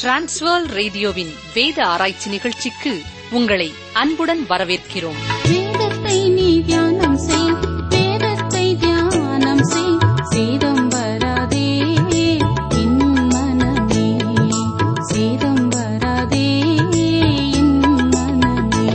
transfer ரேடியோவின் வேத ஆராய்ச்சி நிகழ்ச்சிக்கு உங்களை அன்புடன் வரவேற்கிறோம் வேதத்தை நீ தியானம் செய் வேதத்தை தியானம் செய் சேதம் வராதே என் மனமே சேதம் வராதே என் மனமே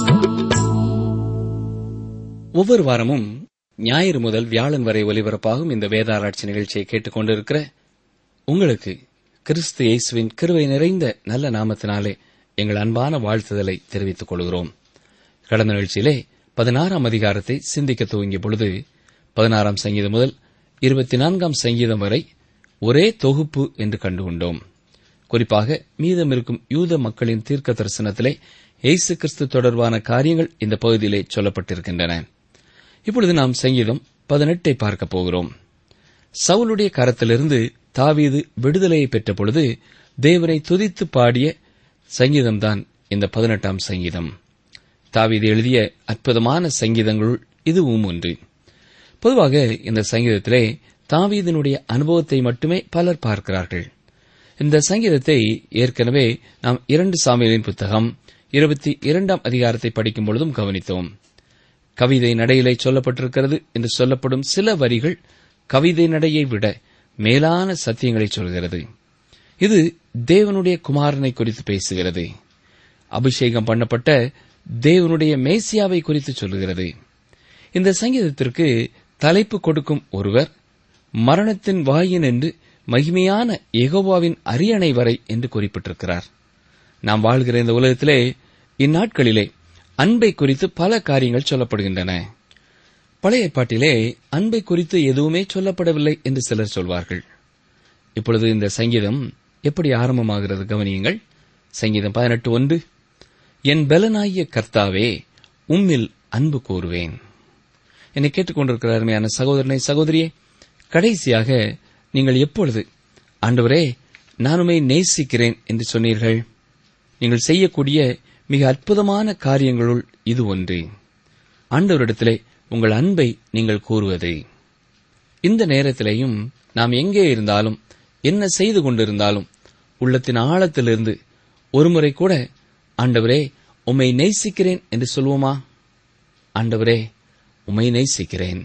ஒவ்வொரு வாரமும் ஞாயிறு முதல் வியாழன் வரை ஒலிபரப்பாகும் இந்த வேதாராய்ச்சி நிகழ்ச்சியை கேட்டுக் கொண்டிருக்கிற உங்களுக்கு கிறிஸ்து இயேசுவின் கிருவை நிறைந்த நல்ல நாமத்தினாலே எங்கள் அன்பான வாழ்த்துதலை தெரிவித்துக் கொள்கிறோம் கடந்த நிகழ்ச்சியிலே பதினாறாம் அதிகாரத்தை சிந்திக்க துவங்கிய பொழுது பதினாறாம் சங்கீதம் முதல் இருபத்தி நான்காம் சங்கீதம் வரை ஒரே தொகுப்பு என்று கண்டுகொண்டோம் குறிப்பாக மீதம் இருக்கும் யூத மக்களின் தீர்க்க தரிசனத்திலே இயேசு கிறிஸ்து தொடர்பான காரியங்கள் இந்த பகுதியிலே சொல்லப்பட்டிருக்கின்றன இப்பொழுது நாம் சங்கீதம் பதினெட்டை பார்க்கப் போகிறோம் சவுலுடைய கரத்திலிருந்து தாவீது விடுதலையை பெற்ற பொழுது தேவனை துதித்து பாடிய சங்கீதம்தான் இந்த பதினெட்டாம் சங்கீதம் தாவீது எழுதிய அற்புதமான சங்கீதங்களுள் இதுவும் ஒன்று பொதுவாக இந்த சங்கீதத்திலே தாவீதினுடைய அனுபவத்தை மட்டுமே பலர் பார்க்கிறார்கள் இந்த சங்கீதத்தை ஏற்கனவே நாம் இரண்டு சாமியலின் புத்தகம் இருபத்தி இரண்டாம் அதிகாரத்தை படிக்கும் பொழுதும் கவனித்தோம் கவிதை நடையிலே சொல்லப்பட்டிருக்கிறது என்று சொல்லப்படும் சில வரிகள் கவிதை நடையை விட மேலான சத்தியங்களை சொல்கிறது இது தேவனுடைய குமாரனை குறித்து பேசுகிறது அபிஷேகம் பண்ணப்பட்ட தேவனுடைய மேசியாவை குறித்து சொல்லுகிறது இந்த சங்கீதத்திற்கு தலைப்பு கொடுக்கும் ஒருவர் மரணத்தின் வாயின் என்று மகிமையான எகோவாவின் அரியணை வரை என்று குறிப்பிட்டிருக்கிறார் நாம் வாழ்கிற இந்த உலகத்திலே இந்நாட்களிலே அன்பை குறித்து பல காரியங்கள் சொல்லப்படுகின்றன பழைய ஏற்பாட்டிலே அன்பை குறித்து எதுவுமே சொல்லப்படவில்லை என்று சிலர் சொல்வார்கள் இப்பொழுது இந்த சங்கீதம் எப்படி ஆரம்பமாகிறது கவனியுங்கள் சங்கீதம் பதினெட்டு ஒன்று என் பலனாகிய கர்த்தாவே உம்மில் அன்பு கூறுவேன் என்னை கேட்டுக்கொண்டிருக்கிற அருமையான சகோதரனை சகோதரியே கடைசியாக நீங்கள் எப்பொழுது ஆண்டவரே நான் உம்மை நேசிக்கிறேன் என்று சொன்னீர்கள் நீங்கள் செய்யக்கூடிய மிக அற்புதமான காரியங்களுள் இது ஒன்று ஆண்டவரிடத்திலே உங்கள் அன்பை நீங்கள் கூறுவது இந்த நேரத்திலேயும் நாம் எங்கே இருந்தாலும் என்ன செய்து கொண்டிருந்தாலும் உள்ளத்தின் ஆழத்திலிருந்து ஒருமுறை கூட ஆண்டவரே உம்மை நேசிக்கிறேன் என்று சொல்வோமா ஆண்டவரே உம்மை நேசிக்கிறேன்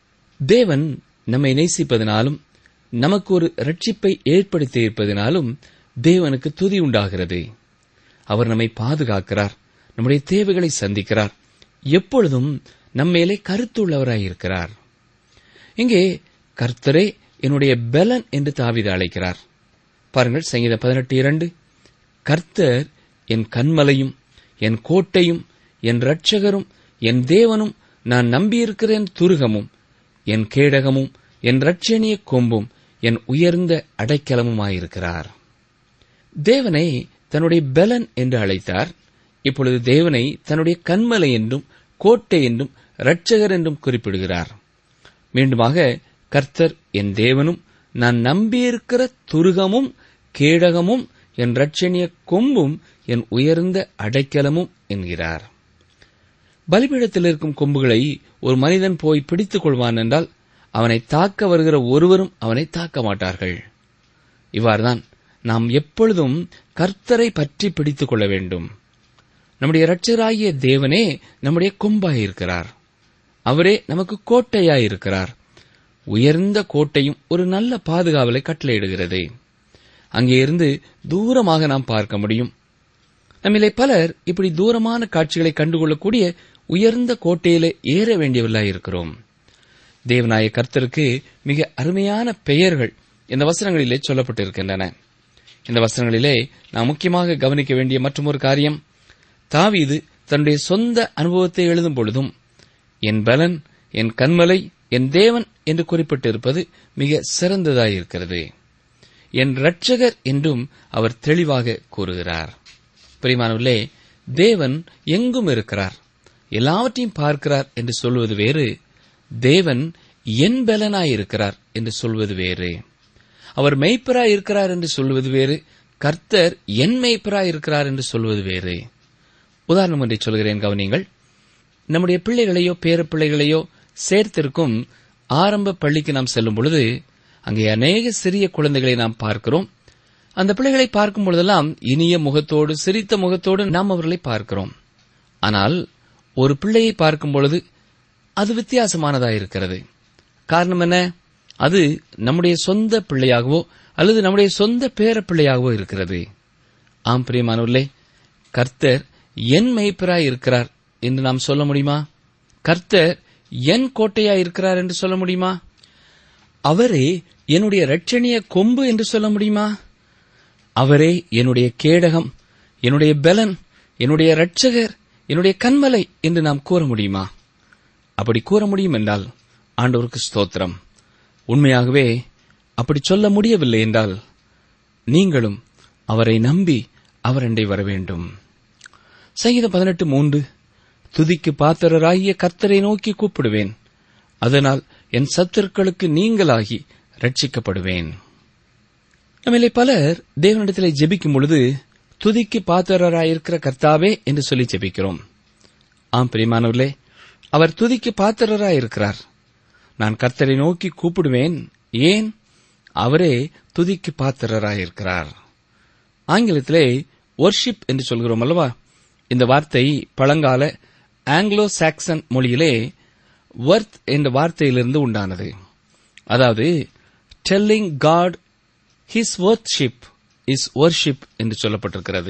தேவன் நம்மை நேசிப்பதனாலும் நமக்கு ஒரு ரட்சிப்பை ஏற்படுத்தியிருப்பதனாலும் தேவனுக்கு துதி உண்டாகிறது அவர் நம்மை பாதுகாக்கிறார் நம்முடைய தேவைகளை சந்திக்கிறார் எப்பொழுதும் நம்மேலே கருத்துள்ளவராயிருக்கிறார் இங்கே கர்த்தரே என்னுடைய பலன் என்று தாவித அழைக்கிறார் பாருங்கள் சங்கீதம் பதினெட்டு இரண்டு கர்த்தர் என் கண்மலையும் என் கோட்டையும் என் இரட்சகரும் என் தேவனும் நான் நம்பியிருக்கிறேன் துருகமும் என் கேடகமும் என் இரட்சணிய கொம்பும் என் உயர்ந்த அடைக்கலமுமாயிருக்கிறார் தேவனை தன்னுடைய பலன் என்று அழைத்தார் இப்பொழுது தேவனை தன்னுடைய கண்மலை என்றும் கோட்டை என்றும் இரட்சகர் என்றும் குறிப்பிடுகிறார் மீண்டுமாக கர்த்தர் என் தேவனும் நான் நம்பியிருக்கிற துருகமும் கேடகமும் என் இரட்சணிய கொம்பும் என் உயர்ந்த அடைக்கலமும் என்கிறார் பலிபீடத்தில் இருக்கும் கொம்புகளை ஒரு மனிதன் போய் பிடித்துக் கொள்வான் என்றால் அவனை தாக்க வருகிற ஒருவரும் அவனை தாக்க மாட்டார்கள் இவ்வாறுதான் நாம் எப்பொழுதும் கர்த்தரை பற்றி பிடித்துக் கொள்ள வேண்டும் நம்முடைய இரட்சராகிய தேவனே நம்முடைய கொம்பாயிருக்கிறார் அவரே நமக்கு கோட்டையாயிருக்கிறார் உயர்ந்த கோட்டையும் ஒரு நல்ல பாதுகாவலை கட்டளையிடுகிறது அங்கே இருந்து தூரமாக நாம் பார்க்க முடியும் நம்மிலே பலர் இப்படி தூரமான காட்சிகளை கண்டுகொள்ளக்கூடிய உயர்ந்த கோட்டையிலே ஏற வேண்டியவர்களாயிருக்கிறோம் தேவநாய கர்த்தருக்கு மிக அருமையான பெயர்கள் இந்த வசனங்களிலே சொல்லப்பட்டிருக்கின்றன இந்த வசனங்களிலே நாம் முக்கியமாக கவனிக்க வேண்டிய மற்றொரு காரியம் தாவீது தன்னுடைய சொந்த அனுபவத்தை எழுதும் பொழுதும் என் பலன் என் கண்மலை என் தேவன் என்று குறிப்பிட்டிருப்பது மிக சிறந்ததாயிருக்கிறது என் இரட்சகர் என்றும் அவர் தெளிவாக கூறுகிறார் பிரிமானவர்களே தேவன் எங்கும் இருக்கிறார் எல்லாவற்றையும் பார்க்கிறார் என்று சொல்வது வேறு தேவன் என் பலனாயிருக்கிறார் என்று சொல்வது வேறு அவர் மெய்ப்பராய் இருக்கிறார் என்று சொல்வது வேறு கர்த்தர் என் மெய்ப்பராய் இருக்கிறார் என்று சொல்வது வேறு உதாரணம் ஒன்றை சொல்கிறேன் கவனிங்கள் நம்முடைய பிள்ளைகளையோ பேர பிள்ளைகளையோ சேர்த்திருக்கும் ஆரம்ப பள்ளிக்கு நாம் செல்லும் பொழுது அங்கே அநேக சிறிய குழந்தைகளை நாம் பார்க்கிறோம் அந்த பிள்ளைகளை பார்க்கும் பொழுதெல்லாம் இனிய முகத்தோடு சிரித்த முகத்தோடு நாம் அவர்களை பார்க்கிறோம் ஆனால் ஒரு பிள்ளையை பார்க்கும் பொழுது அது வித்தியாசமானதாயிருக்கிறது காரணம் என்ன அது நம்முடைய சொந்த பிள்ளையாகவோ அல்லது நம்முடைய சொந்த பேர பிள்ளையாகவோ இருக்கிறது ஆம் பிரியமானவர்களே கர்த்தர் என் மெய்ப்பராய் இருக்கிறார் என்று நாம் சொல்ல முடியுமா கர்த்தர் என் கோட்டையாய் இருக்கிறார் என்று சொல்ல முடியுமா அவரே என்னுடைய இரட்சணிய கொம்பு என்று சொல்ல முடியுமா அவரே என்னுடைய கேடகம் என்னுடைய பலன் என்னுடைய இரட்சகர் என்னுடைய கண்மலை என்று நாம் கூற முடியுமா அப்படி கூற முடியும் என்றால் ஆண்டவருக்கு ஸ்தோத்திரம் உண்மையாகவே அப்படி சொல்ல முடியவில்லை என்றால் நீங்களும் அவரை நம்பி அவரண்டை வர வேண்டும் சங்கீதம் பதினெட்டு மூன்று துதிக்கு பாத்திரராகிய கர்த்தரை நோக்கி கூப்பிடுவேன் அதனால் என் சத்துருக்களுக்கு நீங்களாகி ரட்சிக்கப்படுவேன் நம்மிலே பலர் தேவனிடத்திலே ஜெபிக்கும் பொழுது துதிக்கு பாத்திரராயிருக்கிற கர்த்தாவே என்று சொல்லி ஜெபிக்கிறோம் ஆம் பிரியமானவர்களே அவர் துதிக்கு பாத்திரராயிருக்கிறார் நான் கர்த்தரை நோக்கி கூப்பிடுவேன் ஏன் அவரே துதிக்கு பாத்திரராயிருக்கிறார் ஆங்கிலத்திலே ஒர்ஷிப் என்று சொல்கிறோம் அல்லவா இந்த வார்த்தை பழங்கால ஆங்கிலோ சாக்சன் மொழியிலே வர்த் என்ற வார்த்தையிலிருந்து உண்டானது அதாவது telling God his worthship is worship என்று சொல்லப்பட்டிருக்கிறது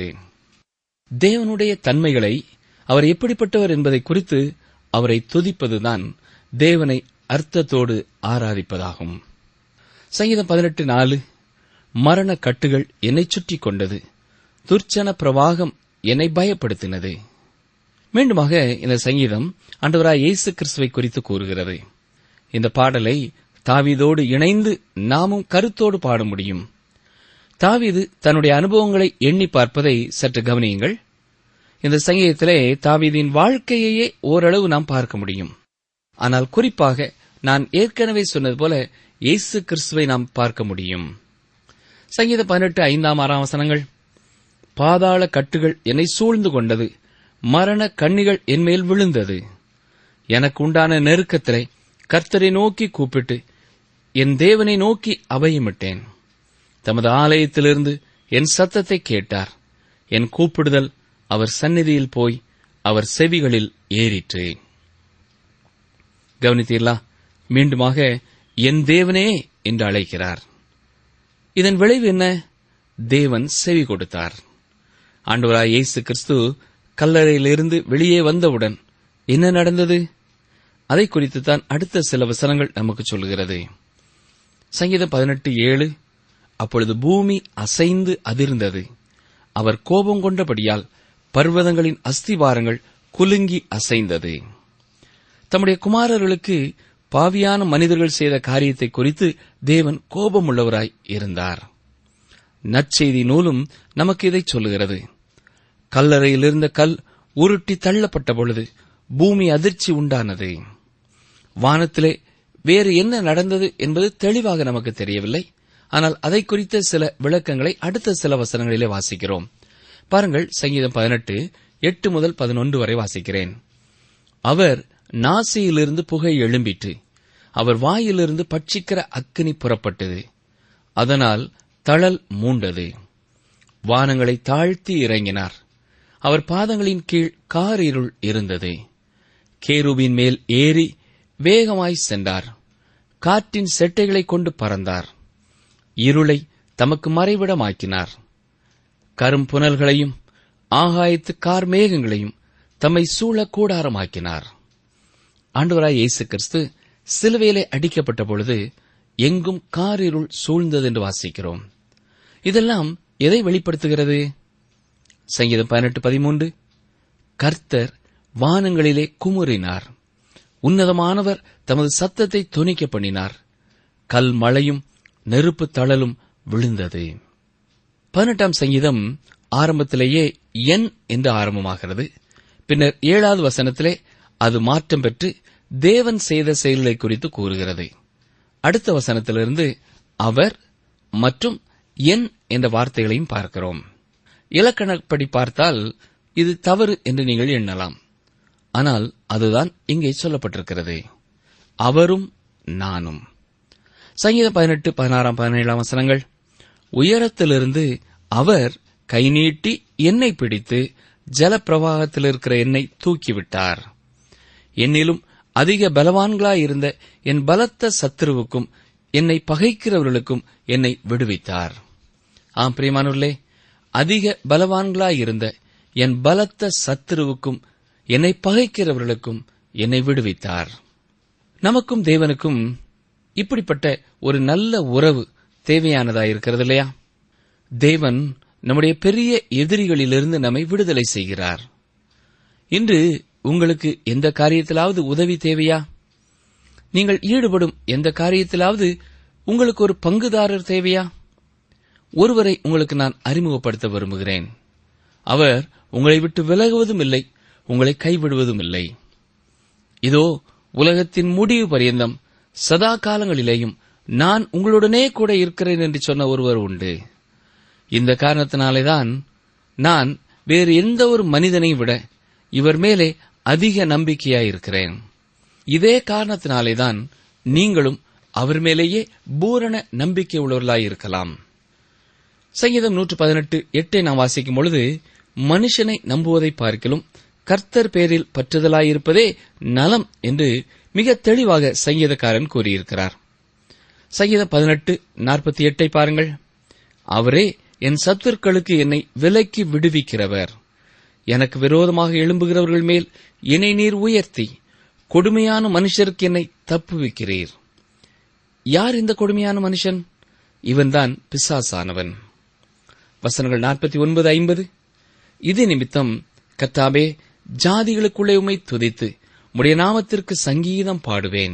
தேவனுடைய தன்மைகளை அவர் எப்படிப்பட்டவர் என்பதை குறித்து அவரை துதிப்பதுதான் தேவனை அர்த்தத்தோடு ஆராதிப்பதாகும் சங்கீதம் பதினெட்டு நாலு மரண கட்டுகள் என்னை சுற்றிக் கொண்டது துர்ச்சன பிரவாகம் என்னை பயப்படுத்தினது மீண்டுமாக இந்த சங்கீதம் ஆண்டவராய் இயேசு கிறிஸ்துவை குறித்து கூறுகிறது இந்த பாடலை தாவீதோடு இணைந்து நாமும் கருத்தோடு பாட முடியும் தாவீது தன்னுடைய அனுபவங்களை எண்ணி பார்ப்பதை சற்று கவனியுங்கள் இந்த சங்கீதத்திலே தாவீதின் வாழ்க்கையையே ஓரளவு நாம் பார்க்க முடியும் ஆனால் குறிப்பாக நான் ஏற்கனவே சொன்னது போல இயேசு கிறிஸ்துவை நாம் பார்க்க முடியும் சங்கீத பதினெட்டு ஐந்தாம் ஆறாம் வசனங்கள் பாதாள கட்டுகள் என்னை சூழ்ந்து கொண்டது மரண கண்ணிகள் என்மேல் விழுந்தது எனக்கு உண்டான நெருக்கத்திலே கர்த்தரை நோக்கி கூப்பிட்டு என் தேவனை நோக்கி அபயமிட்டேன் தமது ஆலயத்திலிருந்து என் சத்தத்தை கேட்டார் என் கூப்பிடுதல் அவர் சந்நிதியில் போய் அவர் செவிகளில் ஏறிற்று கவனித்தீர்களா மீண்டுமாக என் தேவனே என்று அழைக்கிறார் இதன் விளைவு என்ன தேவன் செவி கொடுத்தார் ஆண்டவராய் இயேசு கிறிஸ்து கல்லறையிலிருந்து வெளியே வந்தவுடன் என்ன நடந்தது அதை குறித்து தான் அடுத்த சில வசனங்கள் நமக்கு சொல்கிறது சங்கீதம் பதினெட்டு ஏழு அப்பொழுது பூமி அசைந்து அதிர்ந்தது அவர் கோபம் கொண்டபடியால் பர்வதங்களின் அஸ்திவாரங்கள் குலுங்கி அசைந்தது தம்முடைய குமாரர்களுக்கு பாவியான மனிதர்கள் செய்த காரியத்தை குறித்து தேவன் கோபமுள்ளவராய் இருந்தார் நற்செய்தி நூலும் நமக்கு இதை சொல்லுகிறது கல்லறையில் இருந்த கல் உருட்டி தள்ளப்பட்ட பொழுது பூமி அதிர்ச்சி உண்டானது வானத்திலே வேறு என்ன நடந்தது என்பது தெளிவாக நமக்கு தெரியவில்லை ஆனால் அதை குறித்த சில விளக்கங்களை அடுத்த சில வசனங்களிலே வாசிக்கிறோம் பாருங்கள் சங்கீதம் பதினெட்டு எட்டு முதல் பதினொன்று வரை வாசிக்கிறேன் அவர் நாசியிலிருந்து புகை எழும்பிற்று அவர் வாயிலிருந்து பட்சிக்கிற அக்கினி புறப்பட்டது அதனால் தழல் மூண்டது வானங்களை தாழ்த்தி இறங்கினார் அவர் பாதங்களின் கீழ் காரிருள் இருந்தது கேருவின் மேல் ஏறி வேகமாய் சென்றார் காற்றின் செட்டைகளைக் கொண்டு பறந்தார் இருளை தமக்கு மறைவிடமாக்கினார் கரும்புனல்களையும் ஆகாயத்து கார் மேகங்களையும் தம்மை சூழ கூடாரமாக்கினார் ஆண்டவராய் இயேசு கிறிஸ்து சிலுவையிலே அடிக்கப்பட்ட பொழுது எங்கும் காரிருள் சூழ்ந்தது என்று வாசிக்கிறோம் இதெல்லாம் எதை வெளிப்படுத்துகிறது சங்கீதம் பதினெட்டு பதிமூன்று கர்த்தர் வானங்களிலே குமுறினார் உன்னதமானவர் தமது சத்தத்தை துணிக்க பண்ணினார் கல் மழையும் நெருப்பு தழலும் விழுந்தது பதினெட்டாம் சங்கீதம் ஆரம்பத்திலேயே என் என்று ஆரம்பமாகிறது பின்னர் ஏழாவது வசனத்திலே அது மாற்றம் பெற்று தேவன் செய்த செயல்களை குறித்து கூறுகிறது அடுத்த வசனத்திலிருந்து அவர் மற்றும் என் என்ற வார்த்தைகளையும் பார்க்கிறோம் இலக்கணப்படி பார்த்தால் இது தவறு என்று நீங்கள் எண்ணலாம் ஆனால் அதுதான் இங்கே சொல்லப்பட்டிருக்கிறது அவரும் நானும் சங்கீதம் பதினெட்டு பதினாறாம் பதினேழாம் வசனங்கள் உயரத்திலிருந்து அவர் கை நீட்டி என்னை பிடித்து ஜலப்பிரவாகத்தில் இருக்கிற என்னை தூக்கிவிட்டார் என்னிலும் அதிக பலவான்களாயிருந்த என் பலத்த சத்துருவுக்கும் என்னை பகைக்கிறவர்களுக்கும் என்னை விடுவித்தார் ஆம் பிரியமானவர்களே அதிக பலவான்களாயிருந்த என் பலத்த சத்துருவுக்கும் என்னை பகைக்கிறவர்களுக்கும் என்னை விடுவித்தார் நமக்கும் தேவனுக்கும் இப்படிப்பட்ட ஒரு நல்ல உறவு தேவையானதாயிருக்கிறது இல்லையா தேவன் நம்முடைய பெரிய எதிரிகளிலிருந்து நம்மை விடுதலை செய்கிறார் இன்று உங்களுக்கு எந்த காரியத்திலாவது உதவி தேவையா நீங்கள் ஈடுபடும் எந்த காரியத்திலாவது உங்களுக்கு ஒரு பங்குதாரர் தேவையா ஒருவரை உங்களுக்கு நான் அறிமுகப்படுத்த விரும்புகிறேன் அவர் உங்களை விட்டு விலகுவதும் இல்லை உங்களை கைவிடுவதும் இல்லை இதோ உலகத்தின் முடிவு பரியந்தம் சதா காலங்களிலேயும் நான் உங்களுடனே கூட இருக்கிறேன் என்று சொன்ன ஒருவர் உண்டு இந்த காரணத்தினாலேதான் நான் வேறு எந்த ஒரு மனிதனை விட இவர் மேலே அதிக நம்பிக்கையாயிருக்கிறேன் இதே காரணத்தினாலேதான் நீங்களும் அவர் மேலேயே பூரண நம்பிக்கை உள்ளவர்களாயிருக்கலாம் சங்கீதம் நூற்று பதினெட்டு எட்டை நாம் வாசிக்கும் பொழுது மனுஷனை நம்புவதை பார்க்கிலும் கர்த்தர் பேரில் பற்றுதலாயிருப்பதே நலம் என்று மிக தெளிவாக சங்கீதக்காரன் கூறியிருக்கிறார் சங்கீதம் பதினெட்டு நாற்பத்தி எட்டை பாருங்கள் அவரே என் சத்துருக்களுக்கு என்னை விலக்கி விடுவிக்கிறவர் எனக்கு விரோதமாக எழும்புகிறவர்கள் மேல் என்னை நீர் உயர்த்தி கொடுமையான மனுஷருக்கு என்னை தப்புவிக்கிறீர் யார் இந்த கொடுமையான மனுஷன் இவன்தான் பிசாசானவன் வசனங்கள் நாற்பத்தி ஒன்பது ஐம்பது இது நிமித்தம் கத்தாபே ஜாதிகளுக்குள்ளே உம்மை துதித்து உடைய நாமத்திற்கு சங்கீதம் பாடுவேன்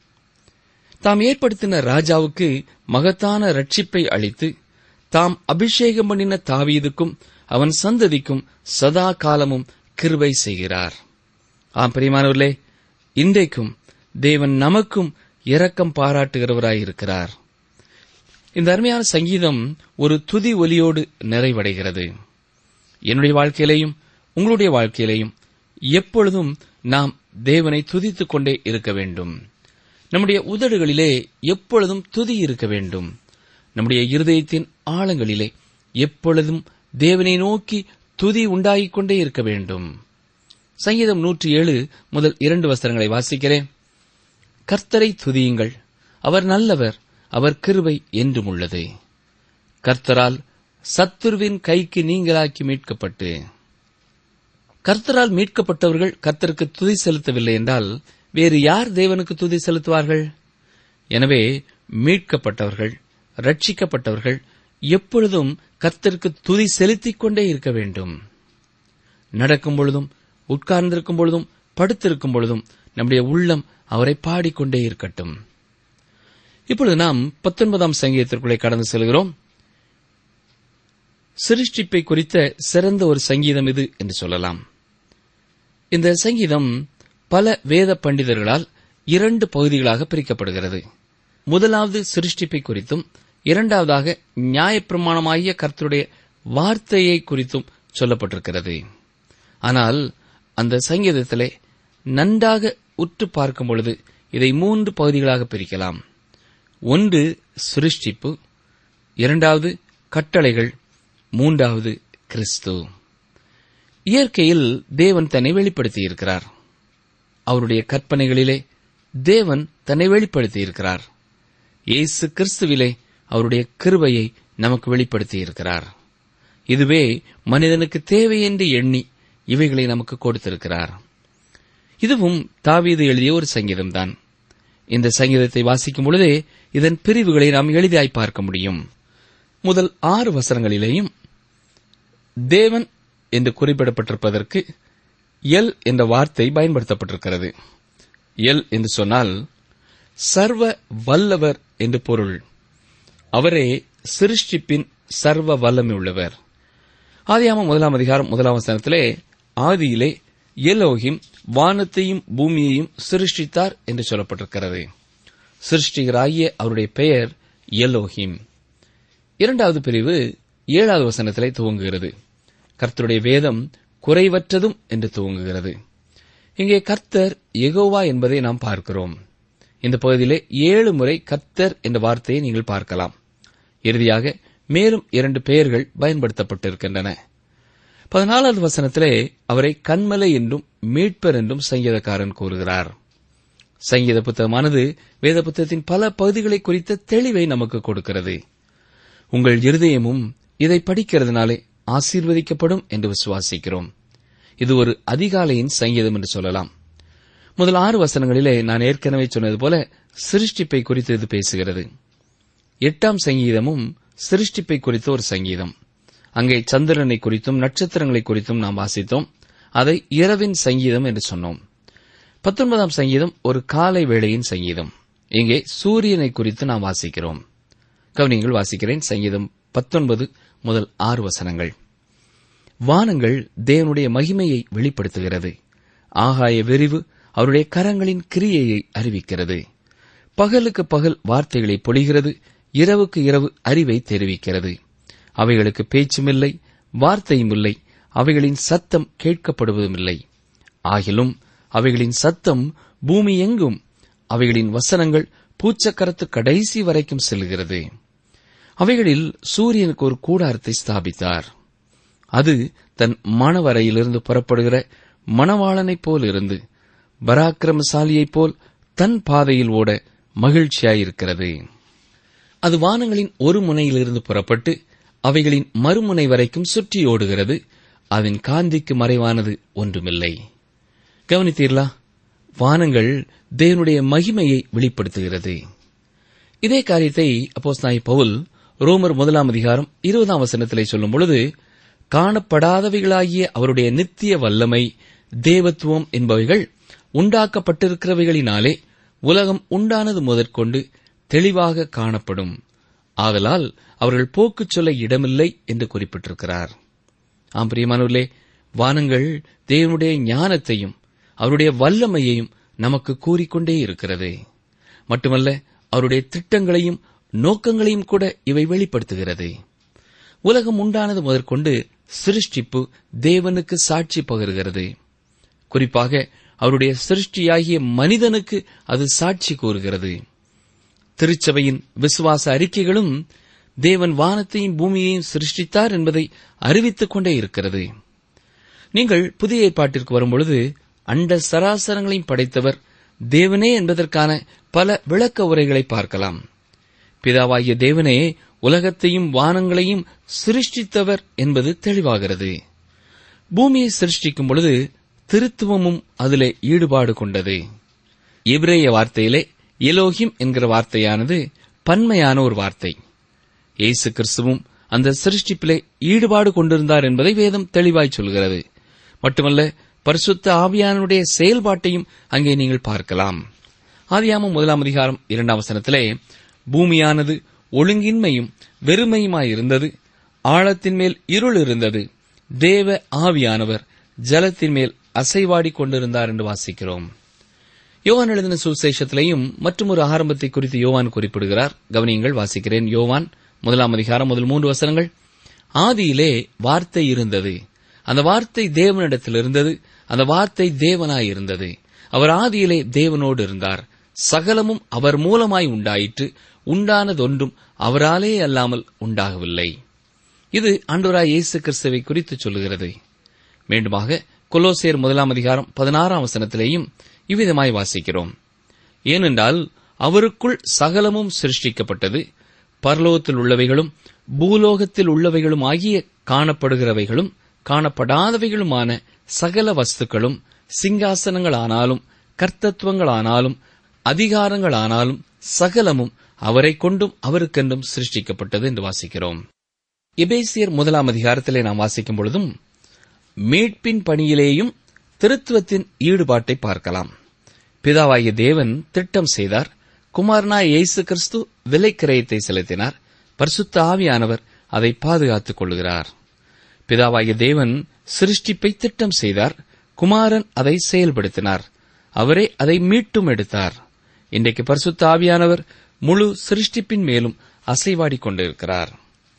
தாம் ஏற்படுத்தின ராஜாவுக்கு மகத்தான ரட்சிப்பை அளித்து தாம் அபிஷேகம் பண்ணின தாவீதுக்கும் அவன் சந்ததிக்கும் சதா காலமும் கிருபை செய்கிறார் ஆம் பிரியமானவர்களே இன்றைக்கும் தேவன் நமக்கும் இரக்கம் பாராட்டுகிறவராயிருக்கிறார் இந்த அருமையான சங்கீதம் ஒரு துதி ஒலியோடு நிறைவடைகிறது என்னுடைய வாழ்க்கையிலேயும் உங்களுடைய வாழ்க்கையிலேயும் எப்பொழுதும் நாம் தேவனை துதித்துக் கொண்டே இருக்க வேண்டும் நம்முடைய உதடுகளிலே எப்பொழுதும் துதி இருக்க வேண்டும் நம்முடைய இருதயத்தின் ஆழங்களிலே எப்பொழுதும் தேவனை நோக்கி துதி உண்டாகிக் கொண்டே இருக்க வேண்டும் சங்கீதம் நூற்றி ஏழு முதல் இரண்டு வசனங்களை வாசிக்கிறேன் கர்த்தரை துதியுங்கள் அவர் நல்லவர் அவர் கிருபை என்றும் உள்ளது கர்த்தரால் சத்துருவின் கைக்கு நீங்களாக்கி மீட்கப்பட்டு கர்த்தரால் மீட்கப்பட்டவர்கள் கர்த்தருக்கு துதி செலுத்தவில்லை என்றால் வேறு யார் தேவனுக்கு துதி செலுத்துவார்கள் எனவே மீட்கப்பட்டவர்கள் ரட்சிக்கப்பட்டவர்கள் எப்பொழுதும் கர்த்தருக்கு துதி செலுத்திக் கொண்டே இருக்க வேண்டும் நடக்கும் பொழுதும் உட்கார்ந்திருக்கும் பொழுதும் படுத்திருக்கும் பொழுதும் நம்முடைய உள்ளம் அவரை பாடிக்கொண்டே இருக்கட்டும் இப்பொழுது நாம் பத்தொன்பதாம் சங்கீதத்திற்குள்ளே கடந்து செல்கிறோம் சிருஷ்டிப்பை குறித்த சிறந்த ஒரு சங்கீதம் இது என்று சொல்லலாம் இந்த சங்கீதம் பல வேத பண்டிதர்களால் இரண்டு பகுதிகளாக பிரிக்கப்படுகிறது முதலாவது சிருஷ்டிப்பை குறித்தும் இரண்டாவதாக நியாயப்பிரமாணமாகிய கர்த்தருடைய வார்த்தையை குறித்தும் சொல்லப்பட்டிருக்கிறது ஆனால் அந்த சங்கீதத்திலே நன்றாக உற்று பார்க்கும் பொழுது இதை மூன்று பகுதிகளாக பிரிக்கலாம் ஒன்று சிருஷ்டிப்பு இரண்டாவது கட்டளைகள் மூன்றாவது கிறிஸ்து இயற்கையில் தேவன் தன்னை வெளிப்படுத்தியிருக்கிறார் அவருடைய கற்பனைகளிலே தேவன் தன்னை வெளிப்படுத்தியிருக்கிறார் இயேசு கிறிஸ்துவிலே அவருடைய கிருபையை நமக்கு வெளிப்படுத்தியிருக்கிறார் இதுவே மனிதனுக்கு தேவை என்று எண்ணி இவைகளை நமக்கு கொடுத்திருக்கிறார் இதுவும் தாவீது எழுதிய ஒரு சங்கீதம்தான் இந்த சங்கீதத்தை வாசிக்கும் பொழுதே இதன் பிரிவுகளை நாம் எளிதாய் பார்க்க முடியும் முதல் ஆறு வசனங்களிலேயும் தேவன் என்று குறிப்பிடப்பட்டிருப்பதற்கு எல் என்ற வார்த்தை பயன்படுத்தப்பட்டிருக்கிறது எல் என்று சொன்னால் சர்வ வல்லவர் என்று பொருள் அவரே சிருஷ்டிப்பின் சர்வ வல்லமை உள்ளவர் ஆதியாம முதலாம் அதிகாரம் முதலாம் வசனத்திலே ஆதியிலே எலோகிம் வானத்தையும் பூமியையும் சிருஷ்டித்தார் என்று சொல்லப்பட்டிருக்கிறது சிருஷ்டிகராகிய அவருடைய பெயர் எலோஹிம் இரண்டாவது பிரிவு ஏழாவது வசனத்திலே துவங்குகிறது கர்த்தருடைய வேதம் குறைவற்றதும் என்று துவங்குகிறது இங்கே கர்த்தர் எகோவா என்பதை நாம் பார்க்கிறோம் இந்த பகுதியிலே ஏழு முறை கர்த்தர் என்ற வார்த்தையை நீங்கள் பார்க்கலாம் இறுதியாக மேலும் இரண்டு பெயர்கள் பயன்படுத்தப்பட்டிருக்கின்றன பதினாலாவது வசனத்திலே அவரை கண்மலை என்றும் மீட்பர் என்றும் சங்கீதக்காரன் கூறுகிறார் சங்கீத புத்தகமானது வேத புத்தகத்தின் பல பகுதிகளை குறித்த தெளிவை நமக்கு கொடுக்கிறது உங்கள் இருதயமும் இதை படிக்கிறதுனாலே ஆசீர்வதிக்கப்படும் என்று விசுவாசிக்கிறோம் இது ஒரு அதிகாலையின் சங்கீதம் என்று சொல்லலாம் முதல் ஆறு வசனங்களிலே நான் ஏற்கனவே சொன்னது போல சிருஷ்டிப்பை குறித்து இது பேசுகிறது எட்டாம் சங்கீதமும் சிருஷ்டிப்பை குறித்த ஒரு சங்கீதம் அங்கே சந்திரனை குறித்தும் நட்சத்திரங்களை குறித்தும் நாம் வாசித்தோம் அதை இரவின் சங்கீதம் என்று சொன்னோம் பத்தொன்பதாம் சங்கீதம் ஒரு காலை வேளையின் சங்கீதம் இங்கே சூரியனை குறித்து நாம் வாசிக்கிறோம் கவனிங்கள் வாசிக்கிறேன் சங்கீதம் பத்தொன்பது முதல் ஆறு வசனங்கள் வானங்கள் தேவனுடைய மகிமையை வெளிப்படுத்துகிறது ஆகாய விரிவு அவருடைய கரங்களின் கிரியையை அறிவிக்கிறது பகலுக்கு பகல் வார்த்தைகளை பொழிகிறது இரவுக்கு இரவு அறிவை தெரிவிக்கிறது அவைகளுக்கு பேச்சுமில்லை வார்த்தையும் இல்லை அவைகளின் சத்தம் கேட்கப்படுவதுமில்லை ஆகிலும் அவைகளின் சத்தம் பூமி எங்கும் அவைகளின் வசனங்கள் பூச்சக்கரத்து கடைசி வரைக்கும் செல்கிறது அவைகளில் சூரியனுக்கு ஒரு கூடாரத்தை ஸ்தாபித்தார் அது தன் மணவரையிலிருந்து புறப்படுகிற மணவாளனைப் போல் இருந்து பராக்கிரமசாலியைப் போல் தன் பாதையில் ஓட மகிழ்ச்சியாயிருக்கிறது அது வானங்களின் ஒரு முனையிலிருந்து புறப்பட்டு அவைகளின் மறுமுனை வரைக்கும் சுற்றி ஓடுகிறது அதன் காந்திக்கு மறைவானது ஒன்றுமில்லை கவனித்தீர்களா வானங்கள் தேவனுடைய மகிமையை வெளிப்படுத்துகிறது இதே காரியத்தை அப்போஸ்தாய் பவுல் ரோமர் முதலாம் அதிகாரம் இருபதாம் வசனத்திலே சொல்லும் பொழுது காணப்படாதவைகளாகிய அவருடைய நித்திய வல்லமை தேவத்துவம் என்பவைகள் உண்டாக்கப்பட்டிருக்கிறவைகளினாலே உலகம் உண்டானது முதற்கொண்டு தெளிவாக காணப்படும் ஆதலால் அவர்கள் போக்குச் சொல்ல இடமில்லை என்று குறிப்பிட்டிருக்கிறார் ஆம் பிரியமானவர்களே வானங்கள் தேவனுடைய ஞானத்தையும் அவருடைய வல்லமையையும் நமக்கு கூறிக்கொண்டே இருக்கிறது மட்டுமல்ல அவருடைய திட்டங்களையும் நோக்கங்களையும் கூட இவை வெளிப்படுத்துகிறது உலகம் உண்டானது முதற்கொண்டு சிருஷ்டிப்பு தேவனுக்கு சாட்சி பகருகிறது குறிப்பாக அவருடைய சிருஷ்டியாகிய மனிதனுக்கு அது சாட்சி கூறுகிறது திருச்சபையின் விசுவாச அறிக்கைகளும் தேவன் வானத்தையும் பூமியையும் சிருஷ்டித்தார் என்பதை அறிவித்துக் கொண்டே இருக்கிறது நீங்கள் புதிய ஏற்பாட்டிற்கு வரும்பொழுது அண்ட சராசரங்களையும் படைத்தவர் தேவனே என்பதற்கான பல விளக்க உரைகளை பார்க்கலாம் பிதாவாகிய தேவனே உலகத்தையும் வானங்களையும் சிருஷ்டித்தவர் என்பது தெளிவாகிறது பூமியை சிருஷ்டிக்கும் பொழுது திருத்துவமும் அதிலே ஈடுபாடு கொண்டது எபிரேய வார்த்தையிலே எலோஹிம் என்கிற வார்த்தையானது பன்மையான ஒரு வார்த்தை இயேசு கிறிஸ்துவும் அந்த சிருஷ்டிப்பிலே ஈடுபாடு கொண்டிருந்தார் என்பதை வேதம் தெளிவாய் சொல்கிறது மட்டுமல்ல பரிசுத்த ஆவியானுடைய செயல்பாட்டையும் அங்கே நீங்கள் பார்க்கலாம் ஆதியாமம் முதலாம் அதிகாரம் இரண்டாம் வசனத்திலே பூமியானது ஒழுங்கின்மையும் வெறுமையுமாயிருந்தது ஆழத்தின் மேல் இருள் இருந்தது தேவ ஆவியானவர் ஜலத்தின் மேல் அசைவாடி கொண்டிருந்தார் என்று வாசிக்கிறோம் யோவான் எழுதின சுசேஷத்திலையும் மற்றும் ஒரு ஆரம்பத்தை குறித்து யோவான் குறிப்பிடுகிறார் கவனியங்கள் வாசிக்கிறேன் யோவான் முதலாம் அதிகாரம் முதல் மூன்று வசனங்கள் ஆதியிலே வார்த்தை இருந்தது அந்த வார்த்தை தேவனிடத்தில் இருந்தது அந்த வார்த்தை தேவனாய் இருந்தது அவர் ஆதியிலே தேவனோடு இருந்தார் சகலமும் அவர் மூலமாய் உண்டாயிற்று உண்டானதொன்றும் அவராலே அல்லாமல் உண்டாகவில்லை இது ஆண்டவராய் இயேசு கிறிஸ்துவை குறித்து சொல்லுகிறது மீண்டுமாக கொலோசியர் முதலாம் அதிகாரம் பதினாறாம் வசனத்திலேயும் இவ்விதமாய் வாசிக்கிறோம் ஏனென்றால் அவருக்குள் சகலமும் சிருஷ்டிக்கப்பட்டது பரலோகத்தில் உள்ளவைகளும் பூலோகத்தில் உள்ளவைகளும் ஆகிய காணப்படுகிறவைகளும் காணப்படாதவைகளுமான சகல வஸ்துக்களும் சிங்காசனங்களானாலும் கர்த்தத்துவங்களானாலும் அதிகாரங்களானாலும் சகலமும் அவரை கொண்டும் அவருக்கென்றும் சிருஷ்டிக்கப்பட்டது என்று வாசிக்கிறோம் எபேசியர் முதலாம் அதிகாரத்திலே நாம் வாசிக்கும் பொழுதும் மீட்பின் பணியிலேயும் திருத்துவத்தின் ஈடுபாட்டை பார்க்கலாம் பிதாவாகிய தேவன் திட்டம் செய்தார் குமாரனாய் இயேசு கிறிஸ்து விலைக்கிரயத்தை செலுத்தினார் பரிசுத்த ஆவியானவர் அதை பாதுகாத்துக் கொள்கிறார் பிதாவாகிய தேவன் சிருஷ்டிப்பை திட்டம் செய்தார் குமாரன் அதை செயல்படுத்தினார் அவரே அதை மீட்டும் எடுத்தார் இன்றைக்கு பரிசுத்த ஆவியானவர் முழு சிருஷ்டிப்பின் மேலும் அசைவாடிக் கொண்டிருக்கிறார்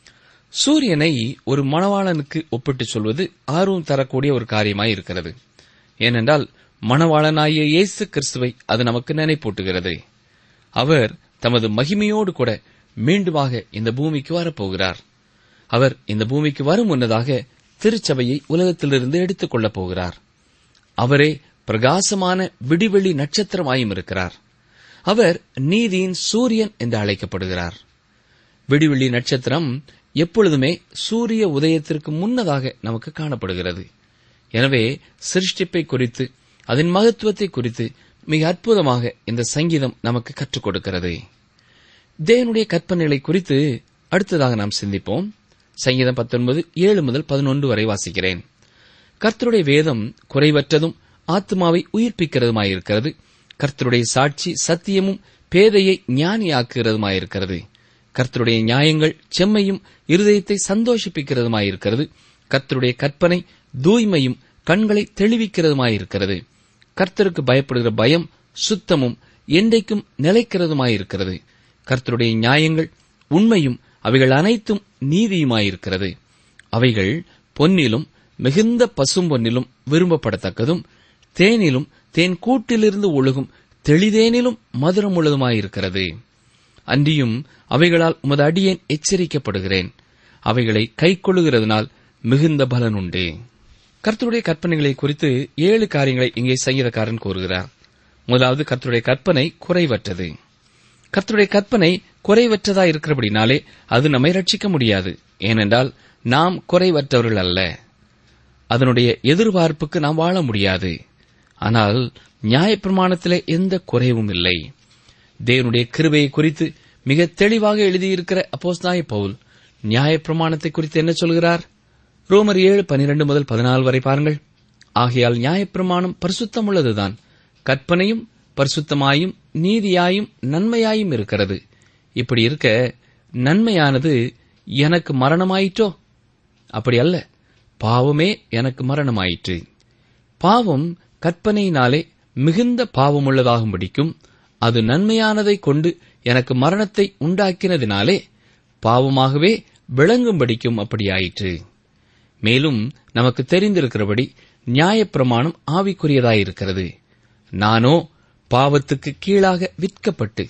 சூரியனை ஒரு மணவாளனுக்கு ஒப்பிட்டுச் சொல்வது ஆர்வம் தரக்கூடிய ஒரு காரியமாய் இருக்கிறது ஏனென்றால் மணவாளனாகிய இயேசு கிறிஸ்துவை அது நமக்கு நினைப்பூட்டுகிறது அவர் தமது மகிமையோடு கூட மீண்டுமாக இந்த பூமிக்கு வரப்போகிறார் அவர் இந்த பூமிக்கு வரும் முன்னதாக திருச்சபையை உலகத்திலிருந்து எடுத்துக் கொள்ளப் போகிறார் அவரே பிரகாசமான விடிவெளி நட்சத்திரமாயும் இருக்கிறார் அவர் நீதியின் சூரியன் என்று அழைக்கப்படுகிறார் விடிவெள்ளி நட்சத்திரம் எப்பொழுதுமே சூரிய உதயத்திற்கு முன்னதாக நமக்கு காணப்படுகிறது எனவே சிருஷ்டிப்பை குறித்து அதன் மகத்துவத்தை குறித்து மிக அற்புதமாக இந்த சங்கீதம் நமக்கு கற்றுக் கொடுக்கிறது தேவனுடைய கற்பனைகளை குறித்து அடுத்ததாக நாம் சிந்திப்போம் சங்கீதம் பத்தொன்பது ஏழு முதல் பதினொன்று வரை வாசிக்கிறேன் கர்த்தருடைய வேதம் குறைவற்றதும் ஆத்மாவை உயிர்ப்பிக்கிறதுமாயிருக்கிறது கர்த்தருடைய சாட்சி சத்தியமும் பேதையை ஞானியாக்குகிறதுமாயிருக்கிறது கர்த்தருடைய நியாயங்கள் செம்மையும் இருதயத்தை சந்தோஷிப்பிக்கிறதுமாயிருக்கிறது கர்த்தருடைய கற்பனை தூய்மையும் கண்களை தெளிவிக்கிறதுமாயிருக்கிறது கர்த்தருக்கு பயப்படுகிற பயம் சுத்தமும் என்றைக்கும் நிலைக்கிறதுமாயிருக்கிறது கர்த்தருடைய நியாயங்கள் உண்மையும் அவைகள் அனைத்தும் நீதியுமாயிருக்கிறது அவைகள் பொன்னிலும் மிகுந்த பசும்பொன்னிலும் விரும்பப்படத்தக்கதும் தேனிலும் தேன் கூட்டிலிருந்து ஒழுகும் தெளிதேனிலும் மதுரமுள்ளதுமாயிருக்கிறது அன்றியும் அவைகளால் உமது அடியேன் எச்சரிக்கப்படுகிறேன் அவைகளை கைக்கொள்ளுகிறதுனால் மிகுந்த பலன் உண்டு கர்த்தருடைய கற்பனைகளை குறித்து ஏழு காரியங்களை இங்கே சங்கீதக்காரன் கூறுகிறார் முதலாவது கர்த்தருடைய கற்பனை குறைவற்றது கர்த்தருடைய கற்பனை குறைவற்றதா இருக்கிறபடினாலே அது நம்மை ரட்சிக்க முடியாது ஏனென்றால் நாம் குறைவற்றவர்கள் அல்ல அதனுடைய எதிர்பார்ப்புக்கு நாம் வாழ முடியாது ஆனால் நியாயப்பிரமாணத்திலே எந்த குறைவும் இல்லை தேவனுடைய கிருபையை குறித்து மிக தெளிவாக எழுதியிருக்கிற அப்போஸ்தாய பவுல் நியாயப்பிரமாணத்தை குறித்து என்ன சொல்கிறார் ரோமர் ஏழு பனிரெண்டு முதல் பதினாலு வரை பாருங்கள் ஆகையால் நியாயப்பிரமாணம் பரிசுத்தமுள்ளதுதான் கற்பனையும் பரிசுத்தமாயும் நீதியாயும் நன்மையாயும் இருக்கிறது இப்படி இருக்க நன்மையானது எனக்கு மரணமாயிற்றோ அப்படி அல்ல பாவமே எனக்கு மரணமாயிற்று பாவம் கற்பனையினாலே மிகுந்த பாவமுள்ளதாகும்படிக்கும் அது நன்மையானதை கொண்டு எனக்கு மரணத்தை உண்டாக்கினதினாலே பாவமாகவே விளங்கும்படிக்கும் அப்படியாயிற்று மேலும் நமக்கு தெரிந்திருக்கிறபடி நியாயப்பிரமாணம் ஆவிக்குரியதாயிருக்கிறது நானோ பாவத்துக்கு கீழாக விற்கப்பட்டு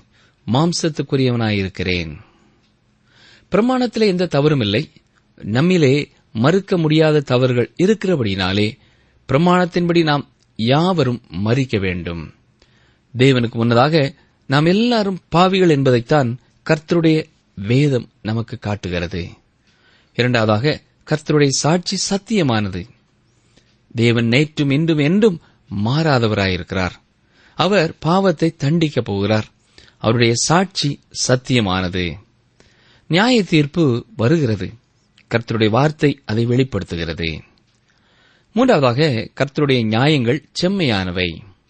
மாம்சத்துக்குரியவனாயிருக்கிறேன் பிரமாணத்திலே எந்த தவறும் இல்லை நம்மிலே மறுக்க முடியாத தவறுகள் இருக்கிறபடினாலே பிரமாணத்தின்படி நாம் யாவரும் மறிக்க வேண்டும் தேவனுக்கு முன்னதாக நாம் எல்லாரும் பாவிகள் என்பதைத்தான் கர்த்தருடைய வேதம் நமக்கு காட்டுகிறது இரண்டாவதாக கர்த்தருடைய சாட்சி சத்தியமானது தேவன் நேற்றும் இன்றும் என்றும் மாறாதவராயிருக்கிறார் அவர் பாவத்தை தண்டிக்கப் போகிறார் அவருடைய சாட்சி சத்தியமானது நியாய தீர்ப்பு வருகிறது கர்த்தருடைய வார்த்தை அதை வெளிப்படுத்துகிறது மூன்றாவதாக கர்த்தருடைய நியாயங்கள் செம்மையானவை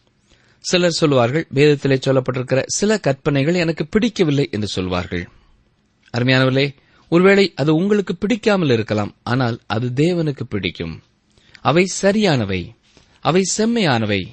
சிலர் சொல்வார்கள் வேதத்திலே சொல்லப்பட்டிருக்கிற சில கற்பனைகள் எனக்கு பிடிக்கவில்லை என்று சொல்வார்கள் அருமையானவர்களே ஒருவேளை அது உங்களுக்கு பிடிக்காமல் இருக்கலாம் ஆனால் அது தேவனுக்கு பிடிக்கும் அவை சரியானவை அவை செம்மையானவை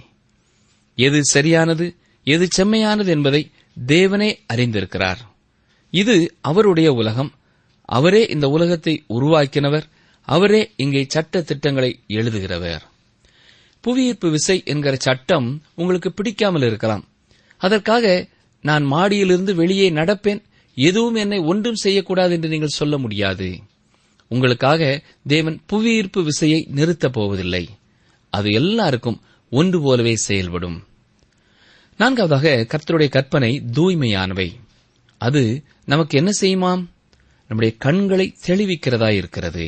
எது சரியானது எது செம்மையானது என்பதை தேவனே அறிந்திருக்கிறார் இது அவருடைய உலகம் அவரே இந்த உலகத்தை உருவாக்கினவர் அவரே இங்கே சட்ட திட்டங்களை எழுதுகிறவர் புவியீர்ப்பு விசை என்கிற சட்டம் உங்களுக்கு பிடிக்காமல் இருக்கலாம் அதற்காக நான் மாடியிலிருந்து வெளியே நடப்பேன் எதுவும் என்னை ஒன்றும் செய்யக்கூடாது என்று நீங்கள் சொல்ல முடியாது உங்களுக்காக தேவன் புவியீர்ப்பு விசையை நிறுத்தப் போவதில்லை அது எல்லாருக்கும் ஒன்று போலவே செயல்படும் நான்காவதாக கர்த்தருடைய கற்பனை தூய்மையானவை அது நமக்கு என்ன செய்யுமாம் நம்முடைய கண்களை தெளிவிக்கிறதா இருக்கிறது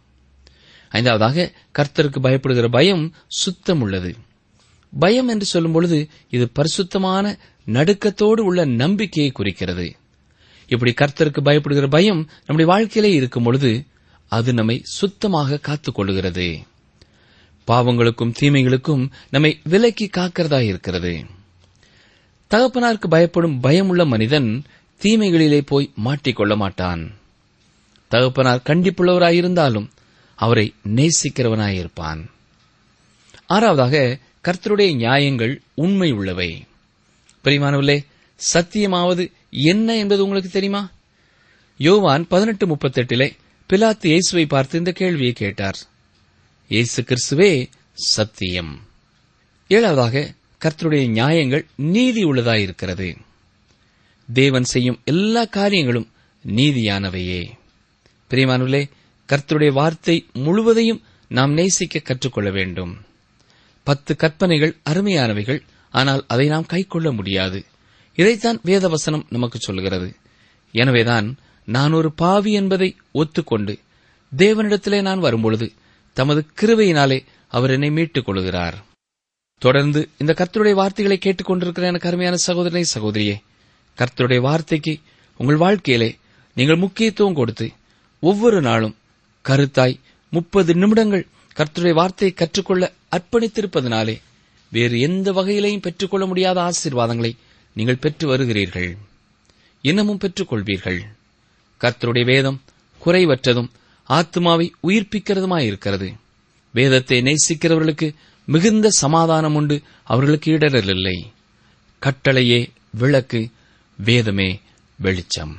ஐந்தாவதாக கர்த்தருக்கு பயப்படுகிற பயம் சுத்தம் உள்ளது பயம் என்று சொல்லும் பொழுது இது பரிசுத்தமான நடுக்கத்தோடு உள்ள நம்பிக்கையை குறிக்கிறது இப்படி கர்த்தருக்கு பயப்படுகிற பயம் நம்முடைய வாழ்க்கையிலே இருக்கும் பொழுது அது நம்மை சுத்தமாக காத்துக் கொள்ளுகிறது பாவங்களுக்கும் தீமைகளுக்கும் நம்மை விலக்கி காக்கிறதா இருக்கிறது தகப்பனாருக்கு பயப்படும் பயமுள்ள மனிதன் தீமைகளிலே போய் மாட்டிக்கொள்ள மாட்டான் தகப்பனார் கண்டிப்புள்ளவராயிருந்தாலும் அவரை நேசிக்கிறவனாயிருப்பான் ஆறாவதாக கர்த்தருடைய நியாயங்கள் உண்மை உள்ளவை பிரிமானவர்களே சத்தியமாவது என்ன என்பது உங்களுக்கு தெரியுமா யோவான் பதினெட்டு முப்பத்தெட்டிலே பிலாத்து இயேசுவை பார்த்து இந்த கேள்வியை கேட்டார் இயேசு கிறிஸ்துவே சத்தியம் ஏழாவதாக கர்த்தருடைய நியாயங்கள் நீதி உள்ளதாயிருக்கிறது தேவன் செய்யும் எல்லா காரியங்களும் நீதியானவையே பிரியமானவர்களே கர்த்தருடைய வார்த்தை முழுவதையும் நாம் நேசிக்க கற்றுக்கொள்ள வேண்டும் பத்து கற்பனைகள் அருமையானவைகள் ஆனால் அதை நாம் கைக்கொள்ள முடியாது இதைத்தான் வேதவசனம் நமக்கு சொல்கிறது எனவேதான் நான் ஒரு பாவி என்பதை ஒத்துக்கொண்டு தேவனிடத்திலே நான் வரும்பொழுது தமது கிருபையினாலே அவர் என்னை மீட்டுக் கொள்கிறார் தொடர்ந்து இந்த கர்த்தருடைய வார்த்தைகளை கேட்டுக்கொண்டிருக்கிற எனக்கு அருமையான சகோதரனை சகோதரியே கர்த்தருடைய வார்த்தைக்கு உங்கள் வாழ்க்கையிலே நீங்கள் முக்கியத்துவம் கொடுத்து ஒவ்வொரு நாளும் கருத்தாய் முப்பது நிமிடங்கள் கர்த்தருடைய வார்த்தையை கற்றுக்கொள்ள அர்ப்பணித்திருப்பதனாலே வேறு எந்த வகையிலையும் பெற்றுக்கொள்ள முடியாத ஆசீர்வாதங்களை நீங்கள் பெற்று வருகிறீர்கள் இன்னமும் பெற்றுக்கொள்வீர்கள் கர்த்தருடைய வேதம் குறைவற்றதும் ஆத்மாவை உயிர்ப்பிக்கிறதுமாயிருக்கிறது வேதத்தை நேசிக்கிறவர்களுக்கு மிகுந்த சமாதானம் உண்டு அவர்களுக்கு இடரல் இல்லை கட்டளையே விளக்கு வேதமே வெளிச்சம்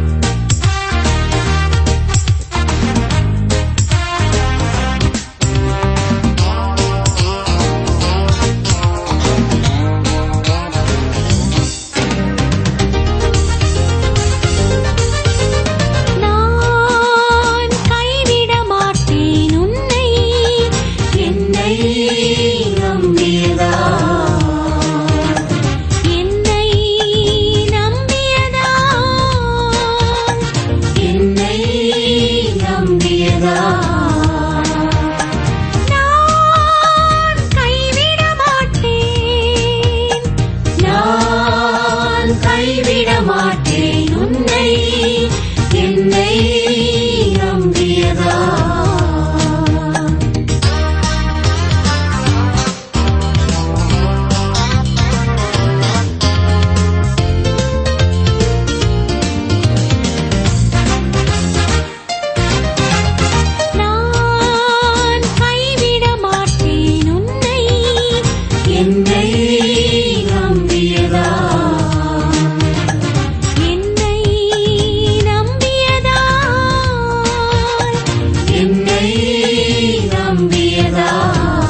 நான் கைவிட மாட்டேன் உன்னை என்னை நம்பியதா என்னை நம்பியதா என்னை நம்பியதா நான் கைவிட மாட்டேன் நான் கைவிட மாட்டேன் உன்னை என்னை நம்பியதா நான் கைவிட மாட்டேன் உன்னை என்னை நம்பியதா என்னை நம்பியதா என்னை நம்பியதா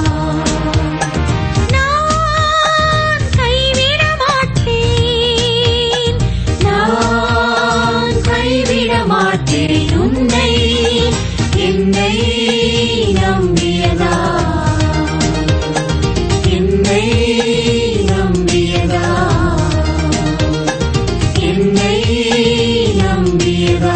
நான் கைவிட மாட்டேன் நான் கைவிட மாட்டேன் உன்னை என்னை நம்பியதா என்னை நம்பியதா என்னை நம்பியதா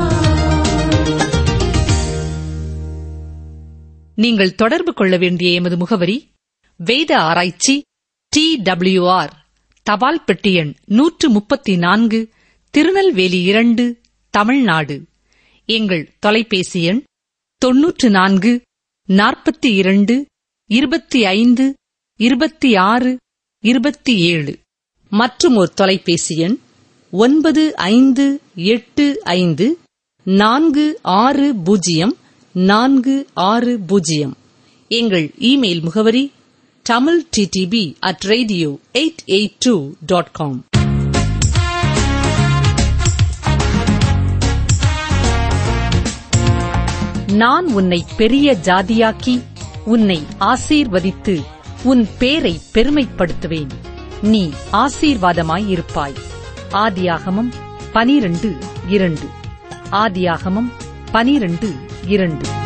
நீங்கள் தொடர்பு கொள்ள வேண்டிய எமது முகவரி வேத ஆராய்ச்சி டி டபிள்யூஆர் தபால் பெட்டி எண் நூற்று முப்பத்தி நான்கு திருநெல்வேலி இரண்டு தமிழ்நாடு எங்கள் தொலைபேசி எண் தொன்னூற்று நான்கு நாற்பத்தி இரண்டு இருபத்தி ஐந்து இருபத்தி ஆறு இருபத்தி ஏழு மற்றும் ஒரு தொலைபேசி எண் ஒன்பது ஐந்து எட்டு ஐந்து நான்கு ஆறு பூஜ்ஜியம் நான்கு ஆறு பூஜ்ஜியம் எங்கள் இமெயில் முகவரி Tamil DTP at radio eight eight two dot com நான் உன்னை பெரிய ஜாதியாக்கி உன்னை ஆசீர்வதித்து உன் பேரை பெருமைப்படுத்துவேன் நீ ஆசீர்வாதமாயிருப்பாய் ஆதியாகமம் பனிரண்டு இரண்டு ஆதியாகமம் பனிரண்டு இரண்டு